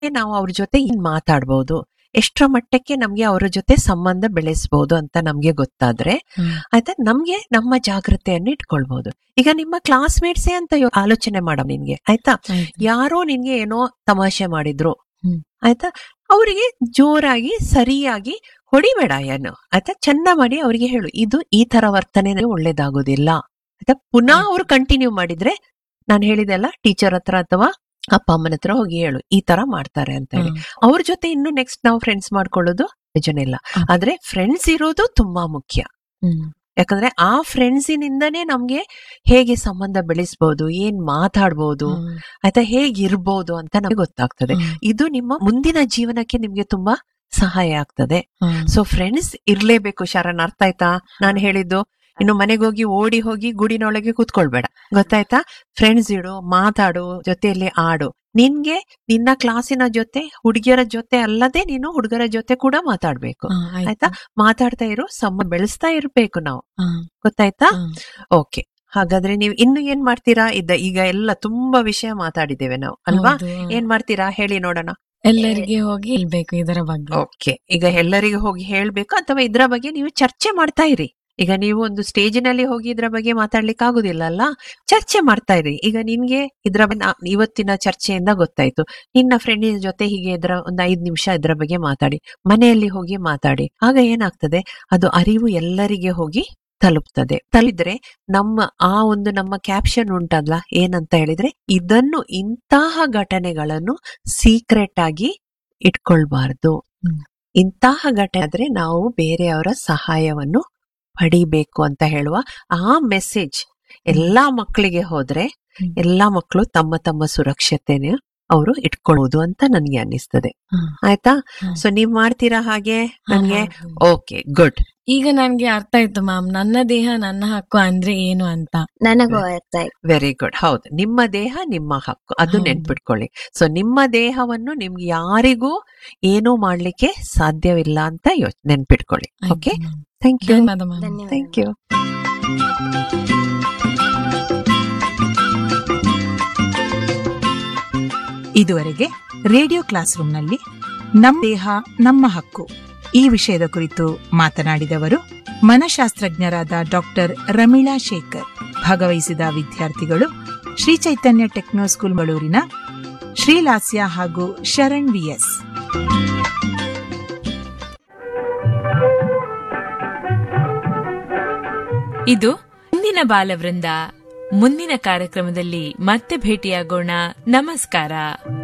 ನಾವು ಅವ್ರ ಜೊತೆ ಏನ್ ಮಾತಾಡ್ಬೋದು ಎಷ್ಟರ ಮಟ್ಟಕ್ಕೆ ನಮ್ಗೆ ಅವರ ಜೊತೆ ಸಂಬಂಧ ಬೆಳೆಸಬಹುದು ಅಂತ ನಮ್ಗೆ ಗೊತ್ತಾದ್ರೆ ಹ್ಮ್. ಆಯ್ತಾ ನಮ್ಗೆ ನಮ್ಮ ಜಾಗ್ರತೆಯನ್ನು ಇಟ್ಕೊಳ್ಬಹುದು ಈಗ ನಿಮ್ಮ ಕ್ಲಾಸ್ಮೇಟ್ಸೇ ಅಂತ ಯೋ- ಆಲೋಚನೆ ಮಾಡ ನಿನ್ಗೆ ಆಯ್ತಾ ಆಯ್ತು. ಯಾರೋ ನಿನ್ಗೆ ಏನೋ ತಮಾಷೆ ಮಾಡಿದ್ರು ಹ್ಮ್. ಆಯ್ತಾ ಅವರಿಗೆ ಜೋರಾಗಿ ಸರಿಯಾಗಿ ಹೊಡಿಬೇಡ ಏನು ಆಯ್ತಾ ಚಂದ ಮಾಡಿ ಅವರಿಗೆ ಹೇಳು ಇದು ಈ ತರ ವರ್ತನೆ ಒಳ್ಳೇದಾಗೋದಿಲ್ಲ ಆಯ್ತಾ ಪುನಃ ಆಯ್ತು. ಅವ್ರು ಕಂಟಿನ್ಯೂ ಮಾಡಿದ್ರೆ ನಾನು ಹೇಳಿದೆಲ್ಲ ಟೀಚರ್ ಹತ್ರ ಅಥವಾ ಅಪ್ಪ ಅಮ್ಮನ ಹತ್ರ ಹೋಗಿ ಹೇಳು ಈ ತರ ಮಾಡ್ತಾರೆ ಅಂತ ಹೇಳಿ ಹ್ಮ್. ಅವ್ರ ಜೊತೆ ಇನ್ನು ನೆಕ್ಸ್ಟ್ ನಾವು ಫ್ರೆಂಡ್ಸ್ ಮಾಡ್ಕೊಳ್ಳೋದು ನಿಜನೇ ಇಲ್ಲ ಹ್ಮ್. ಆದ್ರೆ ಫ್ರೆಂಡ್ಸ್ ಇರೋದು ತುಂಬಾ ಮುಖ್ಯ ಹ್ಮ್. ಯಾಕಂದ್ರೆ ಆ ಫ್ರೆಂಡ್ಸಿನಿಂದನೇ ನಮ್ಗೆ ಹೇಗೆ ಸಂಬಂಧ ಬೆಳೆಸ್ಬೋದು ಏನ್ ಮಾತಾಡ್ಬೋದು ಹ್ಮ್. ಆಯ್ತಾ ಹೇಗಿರ್ಬೋದು ಅಂತ ನಮ್ಗೆ ಗೊತ್ತಾಗ್ತದೆ ಹ್ಮ್. ಇದು ನಿಮ್ಮ ಮುಂದಿನ ಜೀವನಕ್ಕೆ ನಿಮ್ಗೆ ತುಂಬಾ ಸಹಾಯ ಆಗ್ತದೆ ಹ್ಮ್. ಸೊ ಫ್ರೆಂಡ್ಸ್ ಇರ್ಲೇಬೇಕು ಶರಣ್ ಅರ್ಥ ಆಯ್ತಾ ನಾನು ಹೇಳಿದ್ದು ಇನ್ನು ಮನೆಗೆ ಹೋಗಿ ಓಡಿ ಹೋಗಿ ಗುಡಿನೊಳಗೆ ಕೂತ್ಕೊಳ್ಬೇಡ ಗೊತ್ತಾಯ್ತಾ ಫ್ರೆಂಡ್ಸ್ ಇಡು ಮಾತಾಡು ಜೊತೆಯಲ್ಲಿ ಆಡು ನಿನ್ಗೆ ನಿನ್ನ ಕ್ಲಾಸಿನ ಜೊತೆ ಹುಡುಗಿಯರ ಜೊತೆ ಅಲ್ಲದೆ ನೀನು ಹುಡುಗರ ಜೊತೆ ಕೂಡ ಮಾತಾಡ್ಬೇಕು ಹಾ, ಆಯ್ತು. ಆಯ್ತಾ ಮಾತಾಡ್ತಾ ಇರು ಸಮ ಬೆಳೆಸ್ತಾ ಇರ್ಬೇಕು ನಾವು ಹಾ, ಗೊತ್ತಾಯ್ತಾ ಹಾ. ಓಕೆ ಹಾಗಾದ್ರೆ ನೀವು ಇನ್ನು ಏನ್ ಮಾಡ್ತೀರಾ ಇದ್ದ ಈಗ ಎಲ್ಲ ತುಂಬಾ ವಿಷಯ ಮಾತಾಡಿದ್ದೇವೆ ನಾವು ಅಲ್ವಾ ಹೌದು. ಏನ್ ಮಾಡ್ತೀರಾ ಹೇಳಿ ನೋಡೋಣ ಎಲ್ಲರಿಗೆ ಹೋಗಿ ಹೇಳ್ಬೇಕು ಇದರ ಬಗ್ಗೆ ಓಕೆ ಈಗ ಎಲ್ಲರಿಗೂ ಹೋಗಿ ಹೇಳ್ಬೇಕು ಅಥವಾ ಇದ್ರ ಬಗ್ಗೆ ನೀವು ಚರ್ಚೆ ಮಾಡ್ತಾ ಇರಿ ಈಗ ನೀವು ಒಂದು ಸ್ಟೇಜಿನಲ್ಲಿ ಹೋಗಿ ಇದ್ರ ಬಗ್ಗೆ ಮಾತಾಡ್ಲಿಕ್ಕೆ ಆಗುದಿಲ್ಲ ಅಲ್ಲ ಚರ್ಚೆ ಮಾಡ್ತಾ ಇರಿ ಈಗ ನಿನ್ಗೆ ಇದ್ರ ಬಗ್ಗೆ ನಾ- ಇವತ್ತಿನ ಚರ್ಚೆಯಿಂದ ಗೊತ್ತಾಯ್ತು ನಿನ್ನ ಫ್ರೆಂಡಿನ ಜೊತೆ ಹೀಗೆ ಇದ್ರ ಒಂದು ಐದ್ ನಿಮಿಷ ಇದ್ರ ಬಗ್ಗೆ ಮಾತಾಡಿ ಮನೆಯಲ್ಲಿ ಹೋಗಿ ಮಾತಾಡಿ ಆಗ ಏನಾಗ್ತದೆ ಅದು ಅರಿವು ಎಲ್ಲರಿಗೆ ಹೋಗಿ ತಲುಪ್ತದೆ ತಲುಪಿದ್ರೆ ನಮ್ಮ ಆ ಒಂದು ನಮ್ಮ ಕ್ಯಾಪ್ಷನ್ ಉಂಟಲ್ಲ ಏನಂತ ಹೇಳಿದ್ರೆ ಇದನ್ನು ಇಂತಹ ಘಟನೆಗಳನ್ನು ಸೀಕ್ರೆಟ್ ಆಗಿ ಇಟ್ಕೊಳ್ಬಾರ್ದು ಹ್ಮ್. ಇಂತಹ ಘಟನೆ ಆದ್ರೆ ನಾವು ಬೇರೆಯವರ ಸಹಾಯವನ್ನು ಪಡಿಬೇಕು ಅಂತ ಹೇಳುವ ಆ ಮೆಸೇಜ್ ಎಲ್ಲಾ ಮಕ್ಕಳಿಗೆ ಹೋದ್ರೆ ಹ್ಮ್. ಎಲ್ಲಾ ಮಕ್ಕಳು ತಮ್ಮ ತಮ್ಮ ಸುರಕ್ಷತೆನ ಅವರು ಇಟ್ಕೊಳ್ಳೋದು ಅಂತ ನನ್ಗೆ ಅನ್ನಿಸ್ತದೆ ಹ್ಮ್. ಆಯ್ತಾ ಹ್ಮ್. ಸೊ ನೀವ್ ಮಾಡ್ತೀರಾ ಹಾಗೆ ಹಾ, ನನ್ಗೆ ಮಾಡ್ತೀನಿ. ಓಕೆ ಗುಡ್ ಈಗ ನನ್ಗೆ ಅರ್ಥ ಆಯ್ತು ಮ್ಯಾಮ್ ನನ್ನ ದೇಹ ನನ್ನ ಹಕ್ಕು ಅಂದ್ರೆ ಏನು ಅಂತ ನನಗೂ ಅರ್ಥ ಆಯ್ತು ವೆರಿ ಗುಡ್ ಹೌದು ನಿಮ್ಮ ದೇಹ ನಿಮ್ಮ ಹಕ್ಕು ಅದು ಹೌದು. ನೆನ್ಪಿಟ್ಕೊಳ್ಳಿ ಸೊ ನಿಮ್ಮ ದೇಹವನ್ನು ನಿಮ್ಗೆ ಯಾರಿಗೂ ಏನೂ ಮಾಡ್ಲಿಕ್ಕೆ ಸಾಧ್ಯವಿಲ್ಲ ಅಂತ ಯೋಚ್ ನೆನ್ಪಿಟ್ಕೊಳ್ಳಿ ಆಯ್ತು ಓಕೆ ma'am. ಥ್ಯಾಂಕ್ ಯು ಧನ್ಯವಾದ ಮ್ಯಾಮ್ ಧನ್ಯವಾದ ಥ್ಯಾಂಕ್ ಯು ಇದುವರೆಗೆ ರೇಡಿಯೋ ಕ್ಲಾಸ್ ರೂಮ್ನಲ್ಲಿ ನಮ್ಮ ದೇಹ ನಮ್ಮ ಹಕ್ಕು ಈ ವಿಷಯದ ಕುರಿತು ಮಾತನಾಡಿದವರು ಮನಶಾಸ್ತ್ರಜ್ಞರಾದ ಡಾಕ್ಟರ್ ರಮೀಳಾ ಶೇಖರ್ ಭಾಗವಹಿಸಿದ ವಿದ್ಯಾರ್ಥಿಗಳು ಶ್ರೀ ಚೈತನ್ಯ ಟೆಕ್ನೋ ಸ್ಕೂಲ್ ಮಂಗಳೂರಿನ ಶ್ರೀಲಾಸ್ಯ ಹಾಗೂ ಶರಣ್ ವಿಎಸ್ ಇದು ಮುಂದಿನ ಬಾಲವೃಂದ ಮುಂದಿನ ಕಾರ್ಯಕ್ರಮದಲ್ಲಿ ಮತ್ತೆ ಭೇಟಿಯಾಗೋಣ ನಮಸ್ಕಾರ